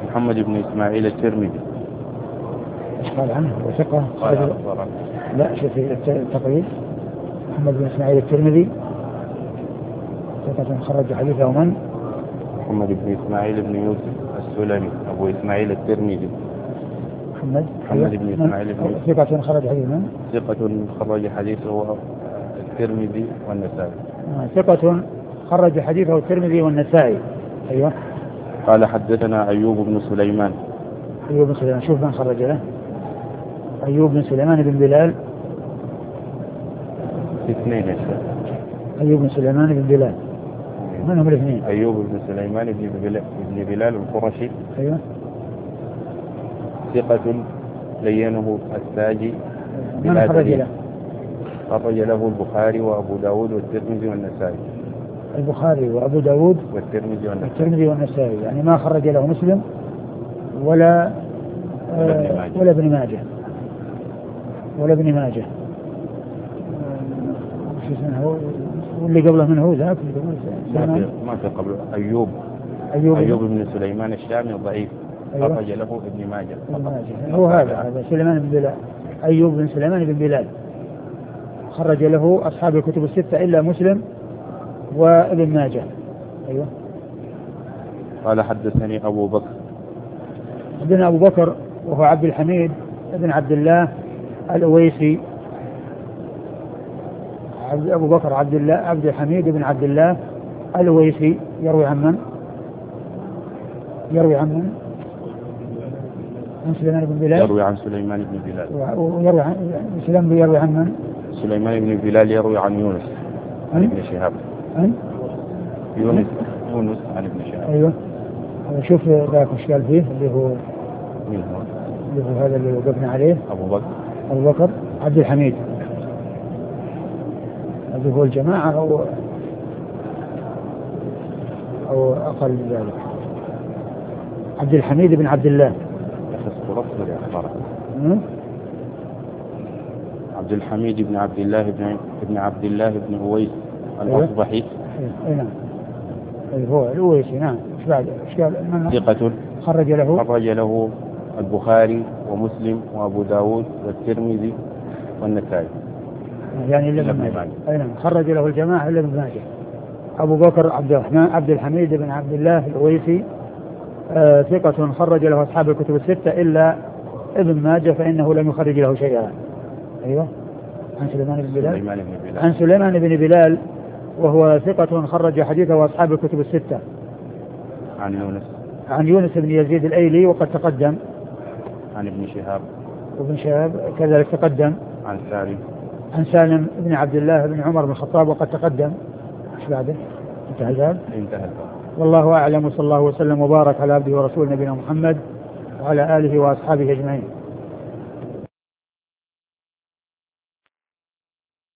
محمد بن إسماعيل الترمذي ايش قال عنه هو ثقة قال رجل- أخبرنا لا شوف التقريب محمد بن اسماعيل الترمذي ثقة خرج حديثه من؟ محمد بن إسماعيل بن يوسف السلمي أبو إسماعيل الترمذي محمد محمد بن من- إسماعيل بن يوسف. ثقة خرج حديث من؟ ثقة خرج حديثه الترمذي والنسائي آه، ثقة خرج حديثه الترمذي والنسائي ايوه قال حدثنا أيوب بن سليمان ايوب بن سليمان شوف من خرج له ايوب بن سليمان بن بلال اثنين يا شيخ ايوب بن سليمان بن بلال من هم الاثنين؟ أيوب بن سليمان بن بلال, بن بلال القرشي ايوه ثقة لينه الساجي من بلا خرج دليل. له؟ خرج له البخاري وأبو داود والترمذي والنسائي البخاري وابو داود والترمذي والنسائي والترمذي والنسائي يعني ما خرج له مسلم ولا ولا ابن آه، ماجه. ولا ابن ماجه ولا ابن ماجه آه، شو اسمه هو واللي قبله من هو ذاك اللي قبله ما سلمان في ما في قبل أيوب ايوب أيوب بن سليمان الشامي ضعيف أيوة. خرج له ابن ماجه ابن فقط. ماجه هو هذا هذا سليمان بن بلال ايوب بن سليمان بن بلال خرج له اصحاب الكتب السته الا مسلم وابن ماجه ايوه قال حدثني أبو بكر ابن ابو بكر وهو عبد الحميد بن عبد الله الاويسي عبد ابو بكر عبد الله عبد الحميد بن عبد الله الاويسي يروي عن من؟ يروي عن من؟ عن سليمان بن بلال يروي عن سليمان بن بلال ويروي عن سليمان يروي عن من؟ سليمان بن بلال يروي عن يونس عن عن ابن شهاب عن يونس يونس عن ابن شهاب ايوه شوف ذاك ايش قال فيه اللي هو مين هو؟ اللي هو هذا اللي وقفنا عليه أبو بكر ابو بكر عبد الحميد هذا هو الجماعة أو أو أقل من ذلك عبد الحميد بن عبد الله يا أخي اصبر اصبر يا أخبارك م? عبد الحميد بن عبد الله بن بن عبد الله بن أويس أيوة. الأصبحي اي نعم اي هو الأويسي نعم ايش بعد ايش قال من ثقة خرج له خرج له البخاري ومسلم وأبو داود والترمذي والنسائي يعني الا إلا ابن ابن ماجه ماجه. اي نعم خرج له الجماعة الا ابن ماجه ابو بكر عبد الرحمن عبد الحميد بن عبد الله الاويسي آه ثقة خرج له اصحاب الكتب الستة الا ابن ماجه فانه لم يخرج له شيئا ايوه عن سليمان بن بلال سليمان بن بلال عن سليمان بن بلال وهو ثقة خرج حديثه أصحاب الكتب الستة عن يونس عن يونس بن يزيد الأيلي وقد تقدم عن ابن شهاب وابن شهاب كذلك تقدم عن سالم عن سالم بن عبد الله بن عمر بن الخطاب وقد تقدم ايش بعده؟ انتهى الباب انتهى الباب والله أعلم وصلى الله وسلم وبارك على عبده ورسوله نبينا محمد وعلى آله وأصحابه أجمعين